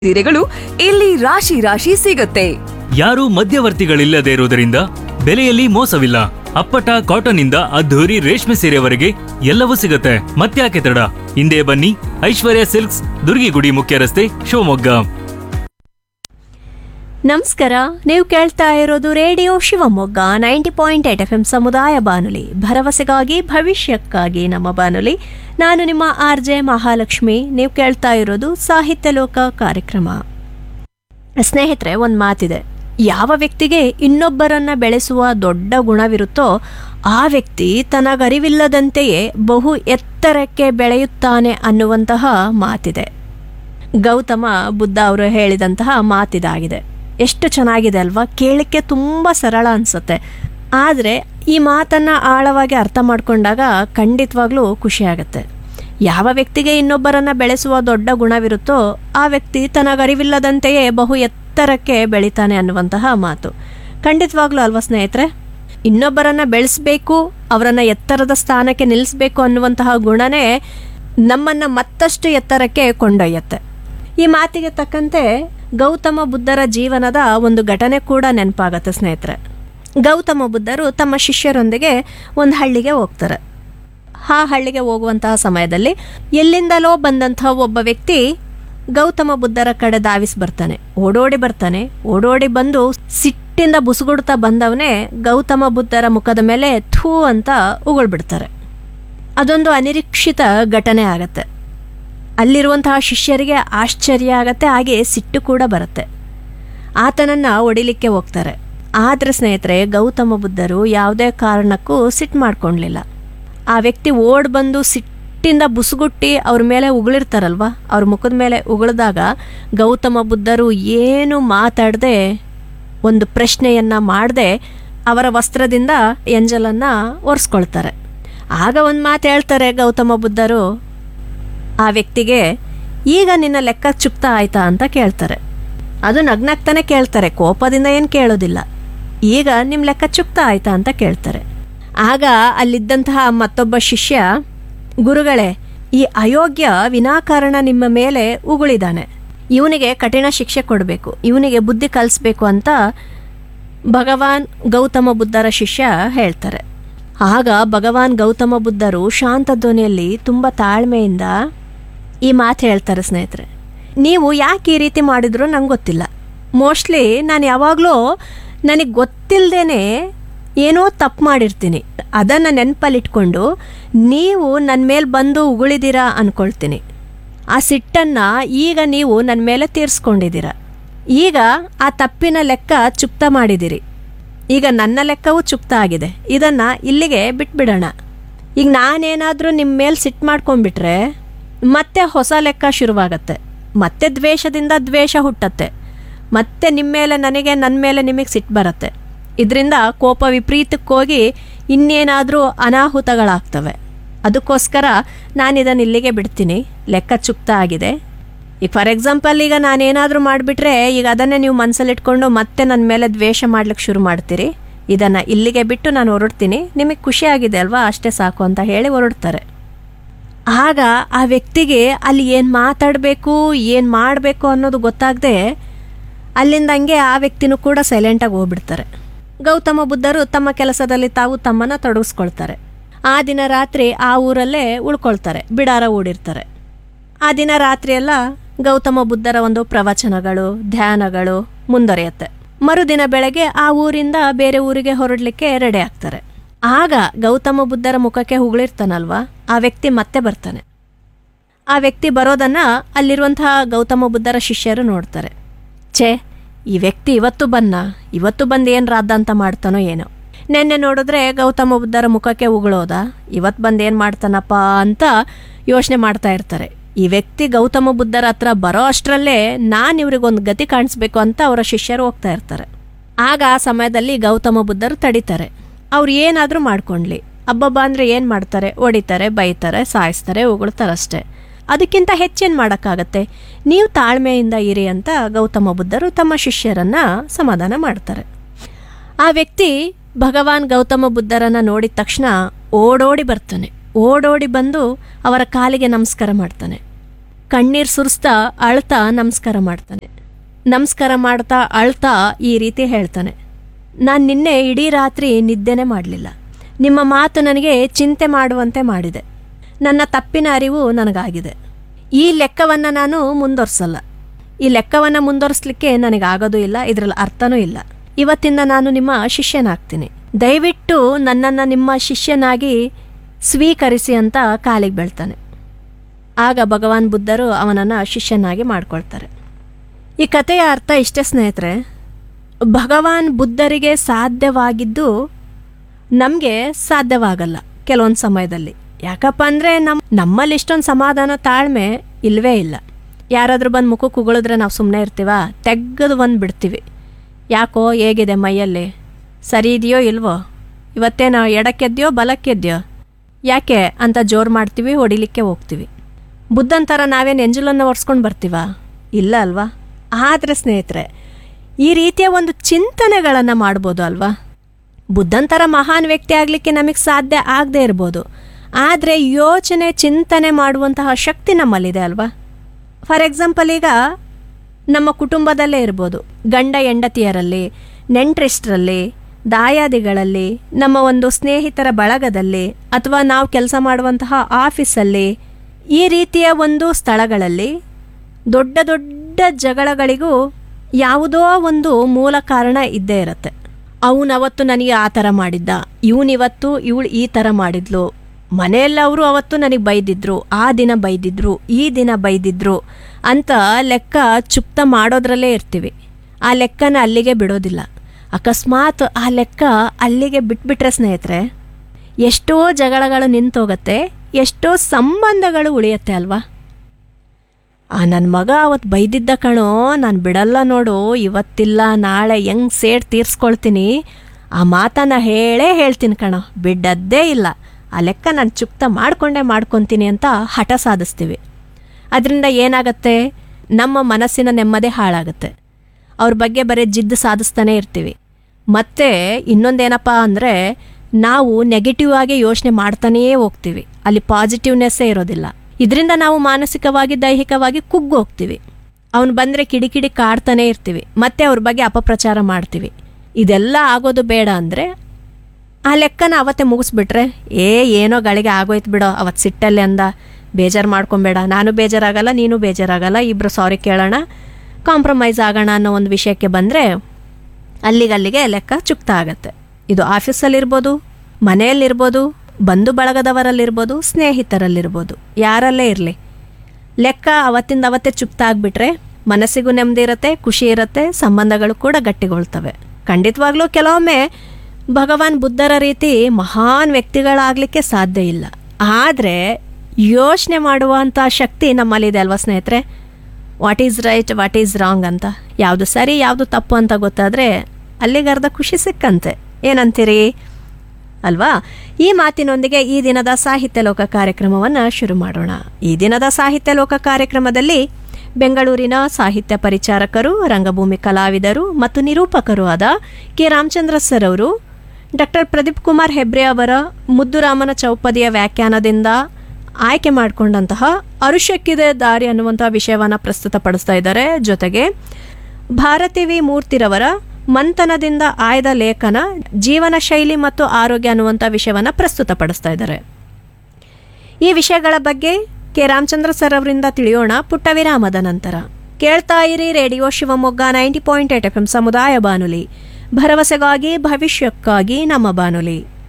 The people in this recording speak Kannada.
ಸೀರೆಗಳು ಇಲ್ಲಿ ರಾಶಿ ರಾಶಿ ಸಿಗುತ್ತೆ ಯಾರೂ ಮಧ್ಯವರ್ತಿಗಳಿಲ್ಲದೆ ಇರುವುದರಿಂದ ಬೆಲೆಯಲ್ಲಿ ಮೋಸವಿಲ್ಲ ಅಪ್ಪಟ ಕಾಟನ್ ಇಂದ ಅದ್ಧೂರಿ ರೇಷ್ಮೆ ಸೀರೆವರೆಗೆ ಎಲ್ಲವೂ ಸಿಗುತ್ತೆ ಮತ್ತ್ಯಾಕೆ ತಡ ಹಿಂದೆ ಬನ್ನಿ ಐಶ್ವರ್ಯ ಸಿಲ್ಕ್ಸ್ ದುರ್ಗಿಗುಡಿ ಮುಖ್ಯ ರಸ್ತೆ ಶಿವಮೊಗ್ಗ ನಮಸ್ಕಾರ ನೀವು ಕೇಳ್ತಾ ಇರೋದು radio Shivamogga ninety point eight F M ಸಮುದಾಯ ಬಾನುಲಿ ಭರವಸೆಗಾಗಿ ಭವಿಷ್ಯಕ್ಕಾಗಿ ನಮ್ಮ ಬಾನುಲಿ ನಾನು ನಿಮ್ಮ ಆರ್ ಜೆ ಮಹಾಲಕ್ಷ್ಮಿ ನೀವು ಕೇಳ್ತಾ ಇರೋದು ಸಾಹಿತ್ಯ ಲೋಕ ಕಾರ್ಯಕ್ರಮ ಸ್ನೇಹಿತರೆ ಒಂದು ಮಾತಿದೆ ಯಾವ ವ್ಯಕ್ತಿಗೆ ಇನ್ನೊಬ್ಬರನ್ನ ಬೆಳೆಸುವ ದೊಡ್ಡ ಗುಣವಿರುತ್ತೋ ಆ ವ್ಯಕ್ತಿ ತನಗರಿವಿಲ್ಲದಂತೆಯೇ ಬಹು ಎತ್ತರಕ್ಕೆ ಬೆಳೆಯುತ್ತಾನೆ ಅನ್ನುವಂತಹ ಮಾತಿದೆ ಗೌತಮ ಬುದ್ಧ ಅವರು ಹೇಳಿದಂತಹ ಮಾತಿದಾಗಿದೆ ಎಷ್ಟು ಚೆನ್ನಾಗಿದೆ ಅಲ್ವಾ ಕೇಳಕ್ಕೆ ತುಂಬ ಸರಳ ಅನಿಸುತ್ತೆ ಆದರೆ ಈ ಮಾತನ್ನು ಆಳವಾಗಿ ಅರ್ಥ ಮಾಡ್ಕೊಂಡಾಗ ಖಂಡಿತವಾಗ್ಲೂ ಖುಷಿಯಾಗತ್ತೆ ಯಾವ ವ್ಯಕ್ತಿಗೆ ಇನ್ನೊಬ್ಬರನ್ನ ಬೆಳೆಸುವ ದೊಡ್ಡ ಗುಣವಿರುತ್ತೋ ಆ ವ್ಯಕ್ತಿ ತನಗರಿವಿಲ್ಲದಂತೆಯೇ ಬಹು ಎತ್ತರಕ್ಕೆ ಬೆಳಿತಾನೆ ಅನ್ನುವಂತಹ ಮಾತು ಖಂಡಿತವಾಗ್ಲೂ ಅಲ್ವಾ ಸ್ನೇಹಿತರೆ ಇನ್ನೊಬ್ಬರನ್ನ ಬೆಳೆಸಬೇಕು ಅವರನ್ನ ಎತ್ತರದ ಸ್ಥಾನಕ್ಕೆ ನಿಲ್ಲಿಸಬೇಕು ಅನ್ನುವಂತಹ ಗುಣನೇ ನಮ್ಮನ್ನ ಮತ್ತಷ್ಟು ಎತ್ತರಕ್ಕೆ ಕೊಂಡೊಯ್ಯತ್ತೆ ಈ ಮಾತಿಗೆ ತಕ್ಕಂತೆ ಗೌತಮ ಬುದ್ಧರ ಜೀವನದ ಒಂದು ಘಟನೆ ಕೂಡ ನೆನಪಾಗತ್ತೆ ಸ್ನೇಹಿತರೆ ಗೌತಮ ಬುದ್ಧರು ತಮ್ಮ ಶಿಷ್ಯರೊಂದಿಗೆ ಒಂದು ಹಳ್ಳಿಗೆ ಹೋಗ್ತಾರೆ ಆ ಹಳ್ಳಿಗೆ ಹೋಗುವಂತಹ ಸಮಯದಲ್ಲಿ ಎಲ್ಲಿಂದಲೋ ಬಂದಂತಹ ಒಬ್ಬ ವ್ಯಕ್ತಿ ಗೌತಮ ಬುದ್ಧರ ಕಡೆ ಧಾವಿಸಿ ಬರ್ತಾನೆ ಓಡೋಡಿ ಬರ್ತಾನೆ ಓಡೋಡಿ ಬಂದು ಸಿಟ್ಟಿಂದ ಬುಸುಗುಡ್ತಾ ಬಂದವನೇ ಗೌತಮ ಬುದ್ಧರ ಮುಖದ ಮೇಲೆ ಥೂ ಅಂತ ಉಗುಳ್ಬಿಡ್ತಾರೆ ಅದೊಂದು ಅನಿರೀಕ್ಷಿತ ಘಟನೆ ಆಗತ್ತೆ ಅಲ್ಲಿರುವಂತಹ ಶಿಷ್ಯರಿಗೆ ಆಶ್ಚರ್ಯ ಆಗತ್ತೆ ಹಾಗೆ ಸಿಟ್ಟು ಕೂಡ ಬರುತ್ತೆ ಆತನನ್ನು ಹೊಡಿಲಿಕ್ಕೆ ಹೋಗ್ತಾರೆ ಆದರೆ ಸ್ನೇಹಿತರೆ ಗೌತಮ ಬುದ್ಧರು ಯಾವುದೇ ಕಾರಣಕ್ಕೂ ಸಿಟ್ಟು ಮಾಡ್ಕೊಳ್ಲಿಲ್ಲ ಆ ವ್ಯಕ್ತಿ ಓಡ್ ಬಂದು ಸಿಟ್ಟಿಂದ ಬುಸುಗುಟ್ಟಿ ಅವ್ರ ಮೇಲೆ ಉಗುಳಿರ್ತಾರಲ್ವ ಅವ್ರ ಮುಖದ ಮೇಲೆ ಉಗುಳಿದಾಗ ಗೌತಮ ಬುದ್ಧರು ಏನು ಮಾತಾಡದೆ ಒಂದು ಪ್ರಶ್ನೆಯನ್ನ ಮಾಡದೆ ಅವರ ವಸ್ತ್ರದಿಂದ ಎಂಜಲನ್ನ ಒರೆಸ್ಕೊಳ್ತಾರೆ ಆಗ ಒಂದು ಮಾತು ಹೇಳ್ತಾರೆ ಗೌತಮ ಬುದ್ಧರು ಆ ವ್ಯಕ್ತಿಗೆ ಈಗ ನಿನ್ನ ಲೆಕ್ಕ ಚುಪ್ತ ಆಯ್ತಾ ಅಂತ ಕೇಳ್ತಾರೆ ಅದು ನಗ್ನಗ್ತಾನೆ ಕೇಳ್ತಾರೆ ಕೋಪದಿಂದ ಏನು ಕೇಳೋದಿಲ್ಲ ಈಗ ನಿಮ್ಮ ಲೆಕ್ಕ ಚುಕ್ತ ಆಯ್ತಾ ಅಂತ ಕೇಳ್ತಾರೆ ಆಗ ಅಲ್ಲಿದ್ದಂತಹ ಮತ್ತೊಬ್ಬ ಶಿಷ್ಯ ಗುರುಗಳೇ ಈ ಅಯೋಗ್ಯ ವಿನಾಕಾರಣ ನಿಮ್ಮ ಮೇಲೆ ಉಗುಳಿದಾನೆ ಇವನಿಗೆ ಕಠಿಣ ಶಿಕ್ಷೆ ಕೊಡಬೇಕು ಇವನಿಗೆ ಬುದ್ಧಿ ಕಲಿಸ್ಬೇಕು ಅಂತ ಭಗವಾನ್ ಗೌತಮ ಬುದ್ಧರ ಶಿಷ್ಯ ಹೇಳ್ತಾರೆ ಆಗ ಭಗವಾನ್ ಗೌತಮ ಬುದ್ಧರು ಶಾಂತ ಧ್ವನಿಯಲ್ಲಿ ತುಂಬ ತಾಳ್ಮೆಯಿಂದ ಈ ಮಾತು ಹೇಳ್ತಾರೆ ಸ್ನೇಹಿತರೆ ನೀವು ಯಾಕೆ ಈ ರೀತಿ ಮಾಡಿದ್ರು ನಂಗೆ ಗೊತ್ತಿಲ್ಲ ಮೋಸ್ಟ್ಲಿ ನಾನು ಯಾವಾಗಲೂ ನನಗೆ ಗೊತ್ತಿಲ್ಲದೇನೆ ಏನೋ ತಪ್ಪು ಮಾಡಿರ್ತೀನಿ ಅದನ್ನು ನೆನಪಲ್ಲಿಟ್ಕೊಂಡು ನೀವು ನನ್ನ ಮೇಲೆ ಬಂದು ಉಗುಳಿದ್ದೀರಾ ಅಂದ್ಕೊಳ್ತೀನಿ ಆ ಸಿಟ್ಟನ್ನು ಈಗ ನೀವು ನನ್ನ ಮೇಲೆ ತೀರಿಸ್ಕೊಂಡಿದ್ದೀರ ಈಗ ಆ ತಪ್ಪಿನ ಲೆಕ್ಕ ಚುಪ್ತ ಮಾಡಿದಿರಿ ಈಗ ನನ್ನ ಲೆಕ್ಕವೂ ಚುಪ್ತ ಆಗಿದೆ ಇದನ್ನು ಇಲ್ಲಿಗೆ ಬಿಟ್ಬಿಡೋಣ ಈಗ ನಾನೇನಾದರೂ ನಿಮ್ಮ ಮೇಲೆ ಸಿಟ್ಟು ಮಾಡ್ಕೊಂಡ್ಬಿಟ್ರೆ ಮತ್ತೆ ಹೊಸ ಲೆಕ್ಕ ಶುರುವಾಗತ್ತೆ ಮತ್ತೆ ದ್ವೇಷದಿಂದ ದ್ವೇಷ ಹುಟ್ಟತ್ತೆ ಮತ್ತೆ ನಿಮ್ಮ ಮೇಲೆ ನನಗೆ ನನ್ನ ಮೇಲೆ ನಿಮಗೆ ಸಿಟ್ಟು ಬರುತ್ತೆ ಇದರಿಂದ ಕೋಪ ವಿಪರೀತಕ್ಕೋಗಿ ಇನ್ನೇನಾದರೂ ಅನಾಹುತಗಳಾಗ್ತವೆ ಅದಕ್ಕೋಸ್ಕರ ನಾನು ಇದನ್ನು ಇಲ್ಲಿಗೆ ಬಿಡ್ತೀನಿ ಲೆಕ್ಕ ಚುಕ್ತ ಆಗಿದೆ ಈಗ ಫಾರ್ ಎಕ್ಸಾಂಪಲ್ ಈಗ ನಾನೇನಾದರೂ ಮಾಡಿಬಿಟ್ರೆ ಈಗ ಅದನ್ನೇ ನೀವು ಮನಸ್ಸಲ್ಲಿಟ್ಕೊಂಡು ಮತ್ತೆ ನನ್ನ ಮೇಲೆ ದ್ವೇಷ ಮಾಡ್ಲಿಕ್ಕೆ ಶುರು ಮಾಡ್ತೀರಿ ಇದನ್ನು ಇಲ್ಲಿಗೆ ಬಿಟ್ಟು ನಾನು ಹೊರಡ್ತೀನಿ ನಿಮಗೆ ಖುಷಿ ಆಗಿದೆ ಅಲ್ವಾ ಅಷ್ಟೇ ಸಾಕು ಅಂತ ಹೇಳಿ ಹೊರಡ್ತಾರೆ ಆಗ ಆ ವ್ಯಕ್ತಿಗೆ ಅಲ್ಲಿ ಏನು ಮಾತಾಡಬೇಕು ಏನು ಮಾಡಬೇಕು ಅನ್ನೋದು ಗೊತ್ತಾಗದೆ ಅಲ್ಲಿಂದ ಹಂಗೆ ಆ ವ್ಯಕ್ತಿನೂ ಕೂಡ ಸೈಲೆಂಟಾಗಿ ಹೋಗ್ಬಿಡ್ತಾರೆ ಗೌತಮ ಬುದ್ಧರು ತಮ್ಮ ಕೆಲಸದಲ್ಲಿ ತಾವು ತಮ್ಮನ್ನು ತೊಡಗಿಸ್ಕೊಳ್ತಾರೆ ಆ ದಿನ ರಾತ್ರಿ ಆ ಊರಲ್ಲೇ ಉಳ್ಕೊಳ್ತಾರೆ ಬಿಡಾರ ಹೂಡಿರ್ತಾರೆ ಆ ದಿನ ರಾತ್ರಿ ಎಲ್ಲ ಗೌತಮ ಬುದ್ಧರ ಒಂದು ಪ್ರವಚನಗಳು ಧ್ಯಾನಗಳು ಮುಂದುವರಿಯುತ್ತೆ ಮರುದಿನ ಬೆಳಗ್ಗೆ ಆ ಊರಿಂದ ಬೇರೆ ಊರಿಗೆ ಹೊರಡಲಿಕ್ಕೆ ರೆಡಿ ಆಗ್ತಾರೆ ಆಗ ಗೌತಮ ಬುದ್ಧರ ಮುಖಕ್ಕೆ ಉಗುಳಿರ್ತಾನಲ್ವಾ ಆ ವ್ಯಕ್ತಿ ಮತ್ತೆ ಬರ್ತಾನೆ ಆ ವ್ಯಕ್ತಿ ಬರೋದನ್ನ ಅಲ್ಲಿರುವಂತಹ ಗೌತಮ ಬುದ್ಧರ ಶಿಷ್ಯರು ನೋಡ್ತಾರೆ ಛೇ ಈ ವ್ಯಕ್ತಿ ಇವತ್ತು ಬನ್ನ ಇವತ್ತು ಬಂದು ಏನು ರಾದ್ದಾಂತ ಮಾಡ್ತಾನೋ ಏನೋ ನೆನ್ನೆ ನೋಡಿದ್ರೆ ಗೌತಮ ಬುದ್ಧರ ಮುಖಕ್ಕೆ ಉಗುಳೋದ ಇವತ್ತು ಬಂದು ಏನು ಮಾಡ್ತಾನಪ್ಪ ಅಂತ ಯೋಚನೆ ಮಾಡ್ತಾ ಇರ್ತಾರೆ ಈ ವ್ಯಕ್ತಿ ಗೌತಮ ಬುದ್ಧರ ಹತ್ರ ಬರೋ ಅಷ್ಟರಲ್ಲೇ ನಾನು ಇವ್ರಿಗೊಂದು ಗತಿ ಕಾಣಿಸ್ಬೇಕು ಅಂತ ಅವರ ಶಿಷ್ಯರು ಹೋಗ್ತಾ ಇರ್ತಾರೆ ಆಗ ಆ ಸಮಯದಲ್ಲಿ ಗೌತಮ ಬುದ್ಧರು ತಡಿತಾರೆ ಅವ್ರು ಏನಾದರೂ ಮಾಡ್ಕೊಂಡ್ಲಿ ಹಬ್ಬಬ್ಬ ಅಂದರೆ ಏನು ಮಾಡ್ತಾರೆ ಹೊಡಿತಾರೆ ಬೈತಾರೆ ಸಾಯಿಸ್ತಾರೆ ಉಗುಳ್ತಾರಷ್ಟೇ ಅದಕ್ಕಿಂತ ಹೆಚ್ಚೇನು ಮಾಡೋಕ್ಕಾಗತ್ತೆ ನೀವು ತಾಳ್ಮೆಯಿಂದ ಇರಿ ಅಂತ ಗೌತಮ ಬುದ್ಧರು ತಮ್ಮ ಶಿಷ್ಯರನ್ನ ಸಮಾಧಾನ ಮಾಡ್ತಾರೆ ಆ ವ್ಯಕ್ತಿ ಭಗವಾನ್ ಗೌತಮ ಬುದ್ಧರನ್ನ ನೋಡಿದ ತಕ್ಷಣ ಓಡೋಡಿ ಬರ್ತಾನೆ ಓಡೋಡಿ ಬಂದು ಅವರ ಕಾಲಿಗೆ ನಮಸ್ಕಾರ ಮಾಡ್ತಾನೆ ಕಣ್ಣೀರು ಸುರಿಸ್ತಾ ಅಳ್ತಾ ನಮಸ್ಕಾರ ಮಾಡ್ತಾನೆ ನಮಸ್ಕಾರ ಮಾಡ್ತಾ ಅಳ್ತಾ ಈ ರೀತಿ ಹೇಳ್ತಾನೆ ನಾನು ನಿನ್ನೆ ಇಡೀ ರಾತ್ರಿ ನಿದ್ದೆನೇ ಮಾಡಲಿಲ್ಲ ನಿಮ್ಮ ಮಾತು ನನಗೆ ಚಿಂತೆ ಮಾಡುವಂತೆ ಮಾಡಿದೆ ನನ್ನ ತಪ್ಪಿನ ಅರಿವು ನನಗಾಗಿದೆ ಈ ಲೆಕ್ಕವನ್ನು ನಾನು ಮುಂದುವರ್ಸಲ್ಲ ಈ ಲೆಕ್ಕವನ್ನು ಮುಂದುವರಿಸ್ಲಿಕ್ಕೆ ನನಗಾಗೋದು ಇಲ್ಲ ಇದರಲ್ಲಿ ಅರ್ಥನೂ ಇಲ್ಲ ಇವತ್ತಿಂದ ನಾನು ನಿಮ್ಮ ಶಿಷ್ಯನಾಗ್ತೀನಿ ದಯವಿಟ್ಟು ನನ್ನನ್ನು ನಿಮ್ಮ ಶಿಷ್ಯನಾಗಿ ಸ್ವೀಕರಿಸಿ ಅಂತ ಕಾಲಿಗೆ ಬೀಳ್ತಾನೆ ಆಗ ಭಗವಾನ್ ಬುದ್ಧರು ಅವನನ್ನು ಶಿಷ್ಯನಾಗಿ ಮಾಡ್ಕೊಳ್ತಾರೆ ಈ ಕಥೆಯ ಅರ್ಥ ಇಷ್ಟೇ ಸ್ನೇಹಿತರೆ ಭಗವಾನ್ ಬುದ್ಧರಿಗೆ ಸಾಧ್ಯವಾಗಿದ್ದು ನಮಗೆ ಸಾಧ್ಯವಾಗಲ್ಲ ಕೆಲವೊಂದು ಸಮಯದಲ್ಲಿ ಯಾಕಪ್ಪ ಅಂದರೆ ನಮ್ಮ ನಮ್ಮಲ್ಲಿ ಇಷ್ಟೊಂದು ಸಮಾಧಾನ ತಾಳ್ಮೆ ಇಲ್ಲವೇ ಇಲ್ಲ ಯಾರಾದರೂ ಬಂದು ಮುಖಕ್ಕೆ ಉಗುಳಿದ್ರೆ ನಾವು ಸುಮ್ಮನೆ ಇರ್ತೀವ ತೆಗೆದು ಬಂದು ಬಿಡ್ತೀವಿ ಯಾಕೋ ಹೇಗಿದೆ ಮೈಯಲ್ಲಿ ಸರಿ ಇದೆಯೋ ಇಲ್ವೋ ಇವತ್ತೇನೋ ಎಡಕ್ಕೆದ್ಯೋ ಬಲಕ್ಕೆದ್ಯೋ ಯಾಕೆ ಅಂತ ಜೋರು ಮಾಡ್ತೀವಿ ಹೊಡಿಲಿಕ್ಕೆ ಹೋಗ್ತೀವಿ ಬುದ್ಧನ ಥರ ನಾವೇನು ಎಂಜಲನ್ನು ಒರೆಸ್ಕೊಂಡು ಬರ್ತೀವ ಇಲ್ಲ ಅಲ್ವಾ ಆದರೆ ಸ್ನೇಹಿತರೆ ಈ ರೀತಿಯ ಒಂದು ಚಿಂತನೆಗಳನ್ನು ಮಾಡ್ಬೋದು ಅಲ್ವಾ ಬುದ್ಧನ ಥರ ಮಹಾನ್ ವ್ಯಕ್ತಿ ಆಗಲಿಕ್ಕೆ ನಮಗೆ ಸಾಧ್ಯ ಆಗದೆ ಇರ್ಬೋದು ಆದರೆ ಯೋಚನೆ ಚಿಂತನೆ ಮಾಡುವಂತಹ ಶಕ್ತಿ ನಮ್ಮಲ್ಲಿದೆ ಅಲ್ವಾ ಫಾರ್ ಎಕ್ಸಾಂಪಲ್ ಈಗ ನಮ್ಮ ಕುಟುಂಬದಲ್ಲೇ ಇರ್ಬೋದು ಗಂಡ ಹೆಂಡತಿಯರಲ್ಲಿ ನೆಂಟರಿಷ್ಟರಲ್ಲಿ ದಾಯಾದಿಗಳಲ್ಲಿ ನಮ್ಮ ಒಂದು ಸ್ನೇಹಿತರ ಬಳಗದಲ್ಲಿ ಅಥವಾ ನಾವು ಕೆಲಸ ಮಾಡುವಂತಹ ಆಫೀಸಲ್ಲಿ ಈ ರೀತಿಯ ಒಂದು ಸ್ಥಳಗಳಲ್ಲಿ ದೊಡ್ಡ ದೊಡ್ಡ ಜಗಳಗಳಿಗೂ ಯಾವುದೋ ಒಂದು ಮೂಲ ಕಾರಣ ಇದ್ದೇ ಇರುತ್ತೆ ಅವನವತ್ತು ನನಗೆ ಆ ಥರ ಮಾಡಿದ್ದ ಇವನಿವತ್ತು ಇವಳು ಈ ಥರ ಮಾಡಿದ್ಲು ಮನೆಯಲ್ಲವರು ಅವತ್ತು ನನಗೆ ಬೈದಿದ್ರು ಆ ದಿನ ಬೈದಿದ್ರು ಈ ದಿನ ಬೈದಿದ್ರು ಅಂತ ಲೆಕ್ಕ ಚುಪ್ತ ಮಾಡೋದ್ರಲ್ಲೇ ಇರ್ತೀವಿ ಆ ಲೆಕ್ಕನ ಅಲ್ಲಿಗೆ ಬಿಡೋದಿಲ್ಲ ಅಕಸ್ಮಾತ್ ಆ ಲೆಕ್ಕ ಅಲ್ಲಿಗೆ ಬಿಟ್ಬಿಟ್ರೆ ಸ್ನೇಹಿತರೆ ಎಷ್ಟೋ ಜಗಳಗಳು ನಿಂತೋಗತ್ತೆ ಎಷ್ಟೋ ಸಂಬಂಧಗಳು ಉಳಿಯತ್ತೆ ಅಲ್ವಾ ಆ ನನ್ನ ಮಗ ಅವತ್ತು ಬೈದಿದ್ದ ಕಣೋ ನಾನು ಬಿಡಲ್ಲ ನೋಡು ಇವತ್ತಿಲ್ಲ ನಾಳೆ ಹೆಂಗ್ ಸೇಡ್ ತೀರ್ಸ್ಕೊಳ್ತೀನಿ ಆ ಮಾತನ್ನ ಹೇಳೇ ಹೇಳ್ತೀನಿ ಕಣೋ ಬಿಡದ್ದೇ ಇಲ್ಲ ಆ ಲೆಕ್ಕ ನಾನು ಚುಕ್ತ ಮಾಡ್ಕೊಂಡೇ ಮಾಡ್ಕೊತೀನಿ ಅಂತ ಹಠ ಸಾಧಿಸ್ತೀವಿ ಅದರಿಂದ ಏನಾಗತ್ತೆ ನಮ್ಮ ಮನಸ್ಸಿನ ನೆಮ್ಮದಿ ಹಾಳಾಗುತ್ತೆ ಅವ್ರ ಬಗ್ಗೆ ಬರೀ ಜಿದ್ದು ಸಾಧಿಸ್ತಾನೆ ಇರ್ತೀವಿ ಮತ್ತು ಇನ್ನೊಂದೇನಪ್ಪ ಅಂದರೆ ನಾವು ನೆಗೆಟಿವ್ ಆಗಿ ಯೋಚನೆ ಮಾಡ್ತಾನೇ ಹೋಗ್ತೀವಿ ಅಲ್ಲಿ ಪಾಸಿಟಿವ್ನೆಸ್ಸೇ ಇರೋದಿಲ್ಲ ಇದರಿಂದ ನಾವು ಮಾನಸಿಕವಾಗಿ ದೈಹಿಕವಾಗಿ ಕುಗ್ಗು ಹೋಗ್ತೀವಿ ಅವನು ಬಂದರೆ ಕಿಡಿಕಿಡಿ ಕಾಡ್ತಾನೆ ಇರ್ತೀವಿ ಮತ್ತೆ ಅವ್ರ ಬಗ್ಗೆ ಅಪಪ್ರಚಾರ ಮಾಡ್ತೀವಿ ಇದೆಲ್ಲ ಆಗೋದು ಬೇಡ ಅಂದರೆ ಆ ಲೆಕ್ಕನ ಅವತ್ತೇ ಮುಗಿಸ್ಬಿಟ್ರೆ ಏ ಏನೋ ಗಳಿಗೆ ಆಗೋಯ್ತು ಬಿಡೋ ಅವತ್ತು ಸಿಟ್ಟಲ್ಲಿ ಅಂದ ಬೇಜಾರು ಮಾಡ್ಕೊಬೇಡ ನಾನು ಬೇಜಾರಾಗಲ್ಲ ನೀನು ಬೇಜಾರಾಗಲ್ಲ ಇಬ್ಬರು ಸಾರಿ ಕೇಳೋಣ ಕಾಂಪ್ರಮೈಸ್ ಆಗೋಣ ಅನ್ನೋ ಒಂದು ವಿಷಯಕ್ಕೆ ಬಂದರೆ ಅಲ್ಲಿಗಲ್ಲಿಗೆ ಲೆಕ್ಕ ಚುಕ್ತ ಆಗತ್ತೆ ಇದು ಆಫೀಸಲ್ಲಿರ್ಬೋದು ಮನೆಯಲ್ಲಿರ್ಬೋದು ಬಂಧು ಬಳಗದವರಲ್ಲಿರ್ಬೋದು ಸ್ನೇಹಿತರಲ್ಲಿರ್ಬೋದು ಯಾರಲ್ಲೇ ಇರಲಿ ಲೆಕ್ಕ ಅವತ್ತಿಂದ ಅವತ್ತೇ ಚುಪ್ತ ಆಗಿಬಿಟ್ರೆ ಮನಸ್ಸಿಗೂ ನೆಮ್ಮದಿ ಇರುತ್ತೆ ಖುಷಿ ಇರುತ್ತೆ ಸಂಬಂಧಗಳು ಕೂಡ ಗಟ್ಟಿಗೊಳ್ತವೆ ಖಂಡಿತವಾಗ್ಲೂ ಕೆಲವೊಮ್ಮೆ ಭಗವಾನ್ ಬುದ್ಧರ ರೀತಿ ಮಹಾನ್ ವ್ಯಕ್ತಿಗಳಾಗಲಿಕ್ಕೆ ಸಾಧ್ಯ ಇಲ್ಲ ಆದರೆ ಯೋಚನೆ ಮಾಡುವಂಥ ಶಕ್ತಿ ನಮ್ಮಲ್ಲಿದೆ ಅಲ್ವಾ ಸ್ನೇಹಿತರೆ what is right what is wrong ಅಂತ ಯಾವುದು ಸರಿ ಯಾವುದು ತಪ್ಪು ಅಂತ ಗೊತ್ತಾದರೆ ಅಲ್ಲಿಗರ್ಧ ಖುಷಿ ಸಿಕ್ಕಂತೆ ಏನಂತೀರಿ ಅಲ್ವಾ ಈ ಮಾತಿನೊಂದಿಗೆ ಈ ದಿನದ ಸಾಹಿತ್ಯ ಲೋಕ ಕಾರ್ಯಕ್ರಮವನ್ನು ಶುರು ಮಾಡೋಣ ಈ ದಿನದ ಸಾಹಿತ್ಯ ಲೋಕ ಕಾರ್ಯಕ್ರಮದಲ್ಲಿ ಬೆಂಗಳೂರಿನ ಸಾಹಿತ್ಯ ಪರಿಚಾರಕರು ರಂಗಭೂಮಿ ಕಲಾವಿದರು ಮತ್ತು ನಿರೂಪಕರು ಆದ ಕೆ ರಾಮಚಂದ್ರ ಸರ್ ಅವರು ಡಾಕ್ಟರ್ ಪ್ರದೀಪ್ ಕುಮಾರ್ ಹೆಬ್ರೆ ಅವರ ಮುದ್ದುರಾಮನ ಚೌಪದಿಯ ವ್ಯಾಖ್ಯಾನದಿಂದ ಆಯ್ಕೆ ಮಾಡಿಕೊಂಡಂತಹ ಅರುಷಕ್ಕಿದೆ ದಾರಿ ಅನ್ನುವಂತಹ ವಿಷಯವನ್ನು ಪ್ರಸ್ತುತಪಡಿಸ್ತಾ ಇದ್ದಾರೆ ಜೊತೆಗೆ ಭಾರತಿ ವಿ ಮೂರ್ತಿರವರ ಮಂಥನದಿಂದ ಆಯ್ದ ಲೇಖನ ಜೀವನ ಶೈಲಿ ಮತ್ತು ಆರೋಗ್ಯ ಅನ್ನುವಂಥ ವಿಷಯವನ್ನು ಪ್ರಸ್ತುತಪಡಿಸ್ತಾ ಇದ್ದಾರೆ ಈ ವಿಷಯಗಳ ಬಗ್ಗೆ ಕೆ ರಾಮಚಂದ್ರ ಸರ್ ಅವರಿಂದ ತಿಳಿಯೋಣ ಪುಟ್ಟ ವಿರಾಮದ ನಂತರ ಕೇಳ್ತಾ ಇರಿ radio Shivamogga ninety point eight F M ಸಮುದಾಯ ಬಾನುಲಿ ಭರವಸೆಗಾಗಿ ಭವಿಷ್ಯಕ್ಕಾಗಿ ನಮ್ಮ ಬಾನುಲಿ